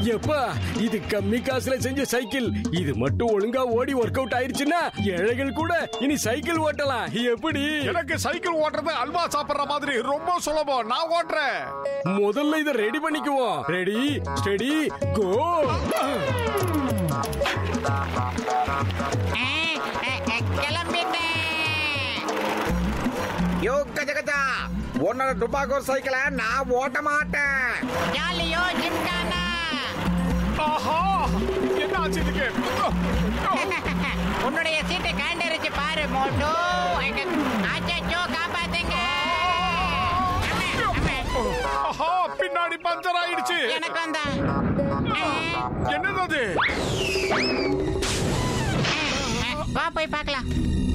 எப்பா இது கம்மி காசுல செஞ்ச சைக்கிள் இது மட்டும் ஒழுங்கா ஓடி ஒர்க் அவுட் ஆயிருச்சுன்னா ஏழைகள் கூட இனி சைக்கிள் ஓட்டலாம் எப்படி எனக்கு சைக்கிள் ஓட்டுறது அல்வா சாப்பிடுற மாதிரி ரொம்ப சுலபம் நான் ஓட்டுறேன் முதல்ல இதை ரெடி பண்ணிக்குவோம் ரெடி ஸ்டெடி கோ கிளம்பிட்டேன் யோ கஜ கஜா உன்னோட டுபாகோ சைக்கிளை நான் ஓட்ட மாட்டேன் ஜாலியோ ஜிம்கானா ஆஹா என்ன ஆச்சு இதுக்கு உன்னுடைய சீட்டை கண்டறிச்சு பாரு மோட்டோ ஆச்சாச்சோ காப்பாத்துங்க அம்மே, அம்மே. ஆஹா பின்னாடி பஞ்சர் ஆயிடுச்சு எனக்கு வந்தா என்னது அது வா போய் பார்க்கலாம்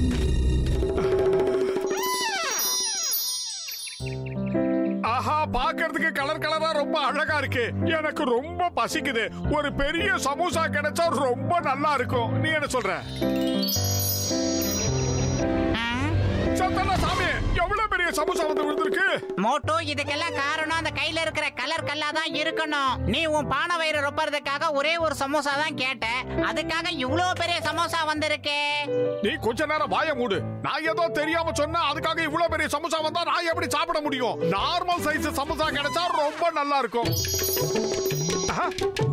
ஆஹா பாக்குறதுக்கு கலர் கலரா ரொம்ப அழகா இருக்கு எனக்கு ரொம்ப பசிக்குது ஒரு பெரிய சமோசா கிடைச்சா ரொம்ப நல்லா இருக்கும் நீ என்ன சொல்ற ஆ? சத்தன சாமி எவ்வளவு பெரிய சமோசா வந்து விழுந்திருக்கு மோட்டோ இதுக்கெல்லாம் காரணம் அந்த கையில இருக்கிற கலர் கல்லா தான் இருக்கணும் நீ உன் பானை வயிறு ரொப்பறதுக்காக ஒரே ஒரு சமோசா தான் கேட்ட அதுக்காக இவ்வளவு பெரிய சமோசா வந்திருக்கே நீ கொஞ்ச நேரம் வாய மூடு நான் ஏதோ தெரியாம சொன்னா அதுக்காக இவ்வளவு பெரிய சமோசா வந்தா நான் எப்படி சாப்பிட முடியும் நார்மல் சைஸ் சமோசா கிடைச்சா ரொம்ப நல்லா இருக்கும் ஆஹா.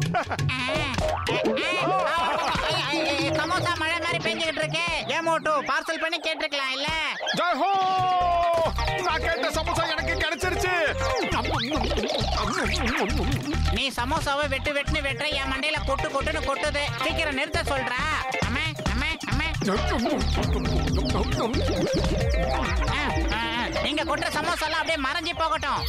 சமோசா மழை மாதிரி பெஞ்சுக்கிட்டு இருக்கு ஏன் மோட்டோ பார்சல் பண்ணி கேட்டிருக்கலாம் இல்ல ஜெய் ஹோ நான் கேட்ட சமோசா எனக்கு கிடைச்சிருச்சு நீ சமோசாவை வெட்டு வெட்டுன்னு வெட்டுற என் மண்டையில கொட்டு கொட்டுன்னு கொட்டுது சீக்கிரம் நிறுத்த சொல்றா அம்மே அம்மே அம்மே ஆ, ஆ, ஆ. நீங்க கொட்டுற சமோசா எல்லாம் அப்படியே மறைஞ்சு போகட்டும்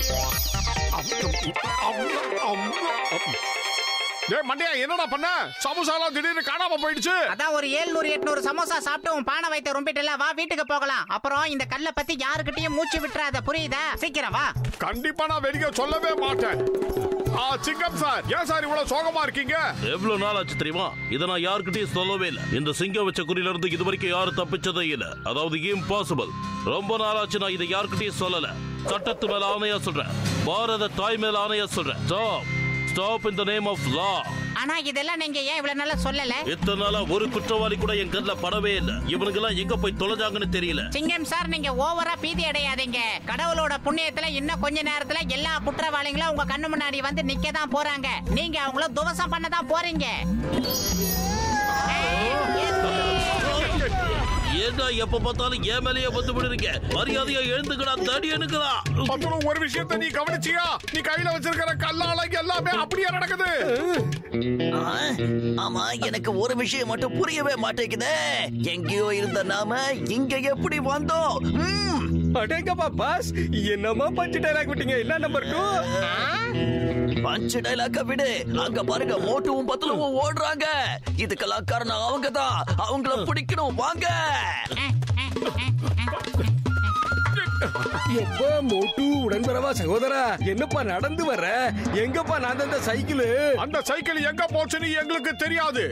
டேய் மண்டையா என்னடா பண்ண சமோசாலாம் திடீர்னு காணாம போயிடுச்சு அதான் ஒரு ஏழ்நூறு எட்நூறு சமோசா சாப்பிட்டு உன் பானை வைத்த ரொம்பிட்டுல வா வீட்டுக்கு போகலாம் அப்புறம் இந்த கல்லை பத்தி யாருக்கிட்டயும் மூச்சு விட்டுறாத புரியுதா சீக்கிரம் வா கண்டிப்பா நான் வெளிய சொல்லவே மாட்டேன் ஆ சிங்கம் சார் ஏன் சார் இவ்வளவு சோகமா இருக்கீங்க எவ்வளவு நாள் ஆச்சு தெரியுமா இதை நான் யாருக்கிட்டையும் சொல்லவே இல்லை இந்த சிங்கம் வச்ச குறியில இருந்து இது வரைக்கும் யாரும் தப்பிச்சதே இல்ல அதாவது இம்பாசிபிள் ரொம்ப நாள் ஆச்சு நான் இதை யாருக்கிட்டையும் சொல்லல சட்டத்து மேல ஆணையா சொல்றேன் பாரத தாய் மேல ஆணையா சொல்றேன் stop stop in the name of law ஆனா இதெல்லாம் நீங்க ஏன் இவ்வளவு நாளா சொல்லல இத்தனை நாளா ஒரு குற்றவாளி கூட என் கண்ணுல படவே இல்லை இவனுங்க எல்லாம் எங்க போய் தொலைஞ்சாங்கன்னு தெரியல சிங்கம் சார் நீங்க ஓவரா பீதி அடையாதீங்க கடவுளோட புண்ணியத்துல இன்னும் கொஞ்ச நேரத்துல எல்லா குற்றவாளிகளும் உங்க கண்ணு முன்னாடி வந்து நிக்க தான் போறாங்க நீங்க அவங்கள துவசம் பண்ண தான் போறீங்க ஏன்டா எப்ப பார்த்தாலும் ஏன் மேலேயே வந்து விடுறீங்க மரியாதையா எழுந்துக்கடா தடி எனக்குடா அப்புறம் ஒரு விஷயத்தை நீ கவனிச்சியா நீ கையில வச்சிருக்கிற கல்லால எல்லாமே அப்படியே நடக்குது ஆ, ஆமா எனக்கு ஒரு விஷயம் மட்டும் புரியவே மாட்டேங்குதே எங்கேயோ இருந்த நாம இங்க எப்படி வந்தோம் ம், அடேங்கப்பா பாஸ் என்னமா பஞ்சு டைலாக் விட்டீங்க என்ன நம்பர் டூ பஞ்சு டைலாக்க விடு அங்க பாருங்க மோட்டுவும் பத்துலவும் ஓடுறாங்க இதுக்கெல்லாம் காரணம் அவங்க தான் அவங்கள பிடிக்கணும் வாங்க எப்பா மோட்டு உடன்பரவா சகோதரா என்னப்பா நடந்து வர்ற எங்கப்பா நான் அந்த சைக்கிள் அந்த சைக்கிள் எங்க போச்சுன்னு எங்களுக்கு தெரியாது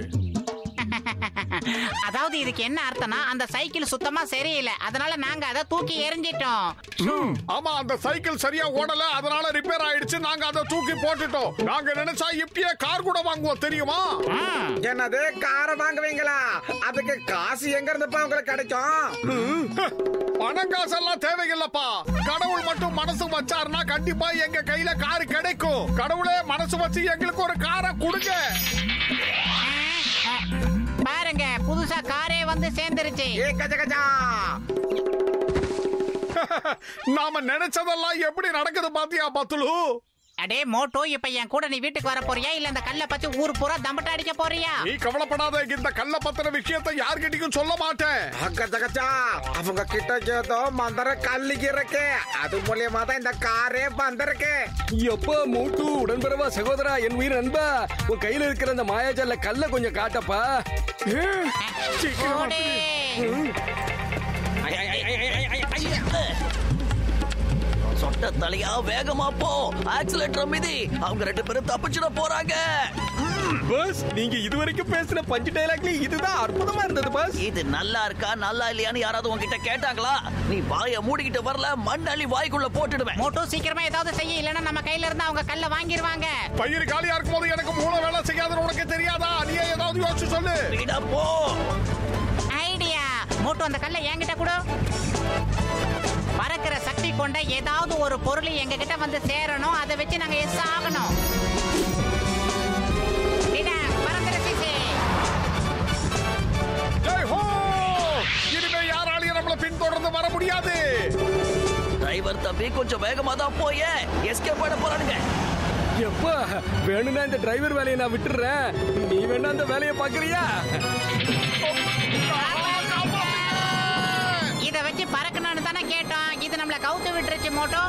அதாவது இதுக்கு என்ன அர்த்தம்னா அந்த சைக்கிள் சுத்தமா சரியில்லை அதனால நாங்க அதை தூக்கி எறிஞ்சிட்டோம் ஆமா அந்த சைக்கிள் சரியா ஓடல அதனால ரிப்பேர் ஆயிடுச்சு நாங்க அதை தூக்கி போட்டுட்டோம் நாங்க நினைச்சா இப்பயே கார் கூட வாங்குவோம் தெரியுமா என்னது காரை வாங்குவீங்களா அதுக்கு காசு எங்க இருந்துப்பா உங்களுக்கு கிடைக்கும் பணம் காசெல்லாம் தேவையில்லப்பா கடவுள் மட்டும் மனசு வச்சாருன்னா கண்டிப்பா எங்க கையில கார் கிடைக்கும் கடவுளே மனசு வச்சு எங்களுக்கு ஒரு காரை கொடுங்க பாருங்க புதுசா காரே வந்து சேர்ந்துருச்சு ஏ கஜ கஜா நாம நினைச்சதெல்லாம் எப்படி நடக்குது பாத்தியா பத்துலு அடே மோட்டோ இப்ப என் கூட நீ வீட்டுக்கு வர போறியா இல்ல அந்த கல்லை பத்தி ஊர் பூரா தம்பட்ட அடிக்க போறியா நீ கவலைப்படாத இந்த கள்ள பத்திர விஷயத்தை யார்கிட்டயும் சொல்ல மாட்டேன் கஜ கஜா அவங்க கிட்ட ஏதோ மந்திர கல்லிக்கு இருக்கு அது மூலியமா தான் இந்த காரே வந்திருக்கு எப்பா மோட்டு உடன்பரவா சகோதரா என் உயிர் நண்பா உன் கையில இருக்கிற அந்த மாயாஜால கல்ல கொஞ்சம் காட்டப்பா ஓடே. சொட்ட தலையா வேகமா போ ஆக்சிலேட்டர் மிதி அவங்க ரெண்டு பேரும் தப்பிச்சிட போறாங்க ம். பஸ் நீங்க இதுவரைக்கும் பேசின பஞ்சு டைலாக்ல இதுதான் அற்புதமா இருந்தது பஸ் இது நல்லா இருக்கா நல்லா இல்லையான்னு யாராவது உன்கிட்ட கேட்டாங்களா நீ வாய மூடிக்கிட்டு வரல மண்ணள்ளி வாய்க்குள்ள போட்டுடுவேன் மோட்டோ சீக்கிரமா ஏதாவது செய்ய இல்லைன்னா நம்ம கையில இருந்து அவங்க கல்ல வாங்கிருவாங்க பயிர் காலியா இருக்கும் போது எனக்கு மூளை வேலை செய்யாதுன்னு உனக்கு தெரியாதா நீ ஏதாவது யோசிச்சு சொல்லு விட போ ஐடியா மோட்டோ அந்த கல்லை என்கிட்ட கொடு பறக்கிற சக்தி கொண்ட ஏதாவது ஒரு பொருள் எங்க கிட்ட வந்து சேரணும் அதை வச்சு நாங்க எஸ் ஆகணும் இடா, பறந்துரு சிசி. ஜெய் ஹோ இனிமே யாராலையும் நம்மள பின்தொடர்ந்து வர முடியாது டிரைவர் தம்பி கொஞ்சம் வேகமா தான் போயே எஸ்கேப் பண்ண போறானுங்க எப்பா வேணும்னா இந்த டிரைவர் வேலையை நான் விட்டுறேன் நீ வேணா அந்த வேலையை பாக்குறியா இத வச்சு பறக்கணும்னு தானே கேட்டோம் இது நம்மள கவுத்து விட்டுருச்சு மோட்டோ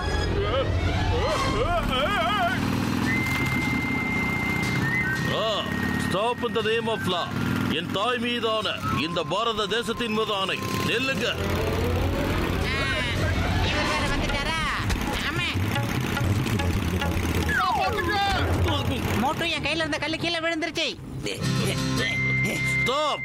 ஸ்டாப் இந்த நேம் ஆஃப் லா என் தாய் மீதான இந்த பாரத தேசத்தின் மீது ஆணை நெல்லுங்க ஆ, இவர் வேற வந்துட்டாரா ஆமா மோட்டோ என் கையில இருந்த கல்லு கீழே விழுந்துருச்சு ஸ்டாப்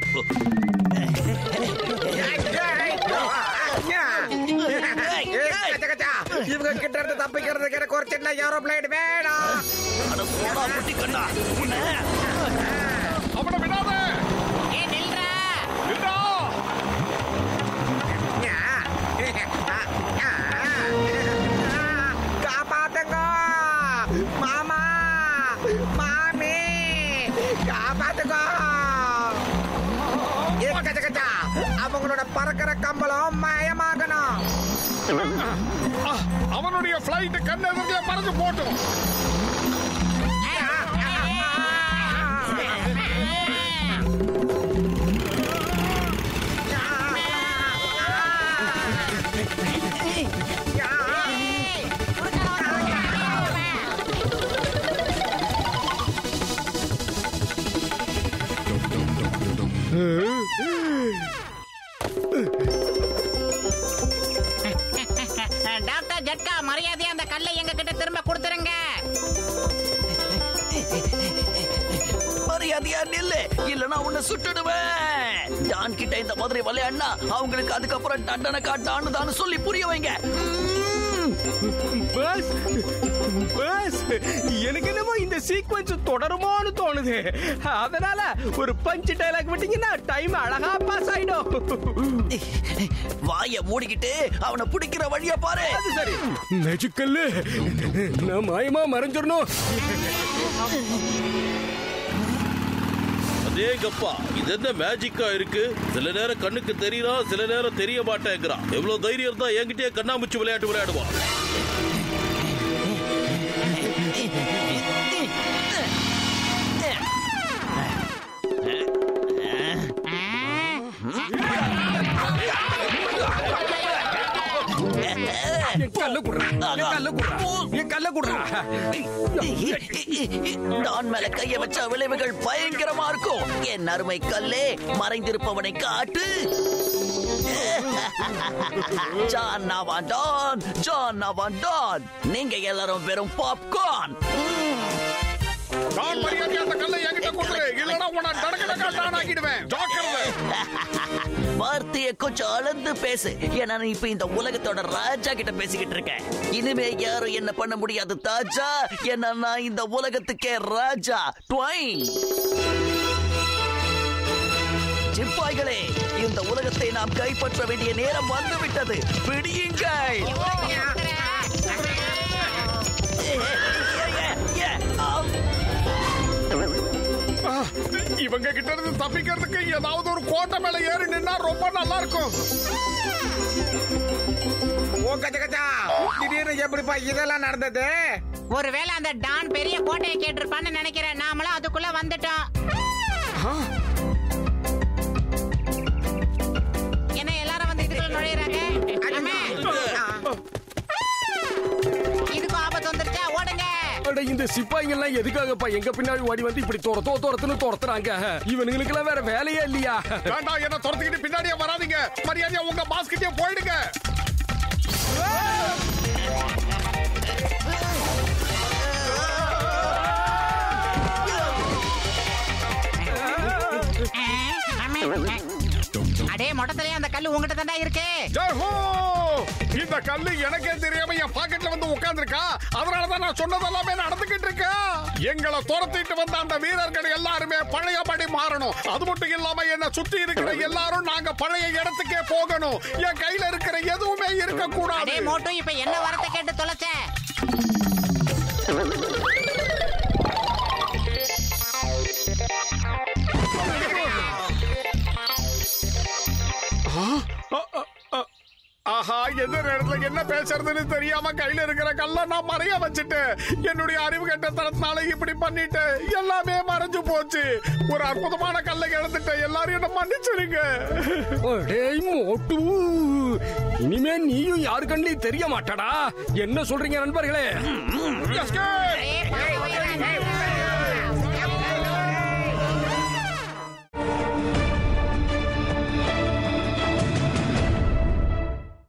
இவங்க கிட்ட இருந்து தப்பிக்கிறதுக்கு எனக்கு ஒரு சின்ன ஏரோப்ளேன் வேணும் அட போடா குட்டி கண்ணா உன்னை அவனை விடாத ஏ நில்றா இல்லா காப்பாத்துங்க மாமா மாமி காப்பாத்துங்க ஏ, கச்ச, கச்சா. அவங்களோட பறக்கிற கம்பளம் மயமாகணும் ஆ, அவனுடைய பிளைட் கண்ணெதிர்ல மறைஞ்சு போட்டும் டாக்டர் ஜட்கா மரியாதையா அந்த கல்லை எங்க கிட்ட திரும்ப கொடுத்துருங்க மரியாதையா நில்லு இல்லனா உன்னை சுட்டுடுவேன் டான் கிட்ட இந்த மாதிரி விளையாடினா அவங்களுக்கு அதுக்கப்புறம் தண்டனை காட்டான்னு தான் சொல்லி புரிய வைங்க பஸ் பஸ் எனக்கு என்னமோ இந்த சீக்வன்ஸ் தொடருமோன்னு தோணுது அதனால ஒரு பஞ்சு டைலாக் விட்டீங்கன்னா டைம் அழகா பாஸ் ஆயிடும் வாய மூடிக்கிட்டு அவனை பிடிக்கிற வழிய பாரு அது சரி நெஜுக்கல்லு நான் மாயமா மறைஞ்சிடணும் அதேங்கப்பா இது என்ன மேஜிக்கா இருக்கு சில நேரம் கண்ணுக்கு தெரியலாம் சில நேரம் தெரிய மாட்டேங்கிறான் எவ்வளவு தைரியம் இருந்தா என்கிட்டயே கண்ணாமூச்சி விளையாட்டு விளையாடுவான் என் கல்ல குடுறா என் கல்ல குடுறா என் கல்ல குடுறா டான் மேல கைய வச்ச விளைவுகள் பயங்கரமா இருக்கும் என் அருமை கல்லே மறைந்திருப்பவனை காட்டு ஜான் நாவான் டான் ஜான் நாவான் டான் நீங்க எல்லாரும் வெறும் பாப்கார்ன் நான் மரியாதை அந்த கல்லை என்கிட்ட கொடுத்துரு இல்லனா உன்னை டடகடகா டான் ஆக்கிடுவேன் ஜாக்கிரதை வார்த்தைய கொஞ்சம் அளந்து பேசு ஏன்னா நீ இப்ப இந்த உலகத்தோட ராஜா கிட்ட பேசிக்கிட்டு இருக்க இனிமே யாரும் என்ன பண்ண முடியாது தாஜா ஏன்னா நான் இந்த உலகத்துக்கே ராஜா ட்வைன் சிப்பாய்களே இந்த உலகத்தை நாம் கைப்பற்ற வேண்டிய நேரம் வந்துவிட்டது பிடியுங்கள் ஏ, ஏ, ஏ, ஆம். ஆ, இவங்க கிட்ட இருந்து தப்பிக்கிறதுக்கு ஏதாவது ஒரு கோட்டை மேல ஏறி நின்னா ரொம்ப நல்லா இருக்கும் ஓ கச்ச கச்சா திடீர்னு எப்படிப்பா இதெல்லாம் நடந்தது ஒருவேளை அந்த டான் பெரிய கோட்டையை கேட்டிருப்பான்னு நினைக்கிறேன் நாமளும் அதுக்குள்ள வந்துட்டோம் என்ன எல்லாரும் வந்து இதுக்குள்ள நுழையிறாங்க ஆமா. இதுக்கும் ஆபத்து வந்துருச்சா ஓடுங்க அட இந்த சிப்பாய்ங்க எல்லாம் எதுக்காகப்பா எங்க பின்னாடி ஓடி வந்து இப்படி துரத்தோ துரத்துன்னு துரத்துறாங்க இவனுங்களுக்கு எல்லாம் வேற வேலையே இல்லையா வேண்டாம் என்ன துரத்துக்கிட்டு பின்னாடியே வராதீங்க மரியாதையா உங்க பாஸ் கிட்டே போயிடுங்க மொட்டத்திலேயே அந்த கல்லு உங்ககிட்ட தாண்டா இருக்கு ஜெய்ஹோ! இந்த கல்லு எனக்கே தெரியாம என் பாக்கெட்ல வந்து உட்கார்ந்திருக்கா அதனாலதான் நான் சொன்னதெல்லாமே நடந்துகிட்டு இருக்கா எங்களை துரத்திட்டு வந்த அந்த வீரர்கள் எல்லாருமே பழையபடி மாறணும் அது மட்டும் இல்லாம என்ன சுத்தி இருக்கிற எல்லாரும் நாங்க பழைய இடத்துக்கே போகணும் என் கையில இருக்கிற எதுவுமே இருக்க அடே கூடாது மோட்டு இப்ப என்ன வரத்தை கேட்டு தொலைச்ச ஆஹா எந்த நேரத்துல என்ன பேசுறதுன்னு தெரியாம கையில இருக்கிற கல்ல நான் மறைய வச்சுட்டேன் என்னுடைய அறிவு கெட்டத்தனத்தினால இப்படி பண்ணிட்டேன் எல்லாமே மறைஞ்சு போச்சு ஒரு அற்புதமான கல்லை இழந்துட்டேன் எல்லாரும் என்ன மன்னிச்சிருங்க டேய் மோட்டு இனிமே நீயும் யாரு கண்ணிலையும் தெரிய மாட்டடா என்ன சொல்றீங்க நண்பர்களே Escape! ஏய், பானை வயிறு.